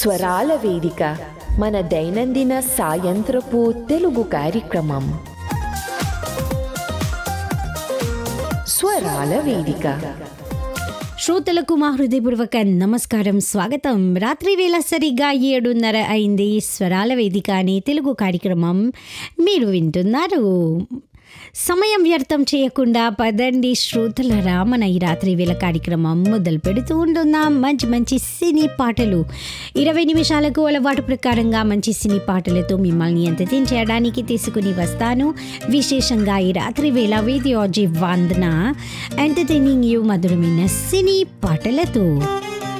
స్వరాల వేదిక మన దైనందిన సాయంత్రపు తెలుగు కార్యక్రమం స్వరాల వేదిక శ్రోతలకు మా హృదయపూర్వక నమస్కారం స్వాగతం రాత్రి వేళ సరిగ్గా ఏడున్నర అయింది స్వరాల వేదిక అనే తెలుగు కార్యక్రమం మీరు వింటున్నారు సమయం వ్యర్థం చేయకుండా పదండి శ్రోతలరా మన ఈ రాత్రి వేళ కార్యక్రమం మొదలు పెడుతూ ఉంటున్నాం మంచి మంచి సినీ పాటలు ఇరవై నిమిషాలకు అలవాటు ప్రకారంగా మంచి సినీ పాటలతో మిమ్మల్ని ఎంటర్టైన్ చేయడానికి తీసుకుని వస్తాను విశేషంగా ఈ రాత్రి వేళ వేదియాజీ వందన ఎంటర్టైనింగ్ యూ మధురమైన సినీ పాటలతో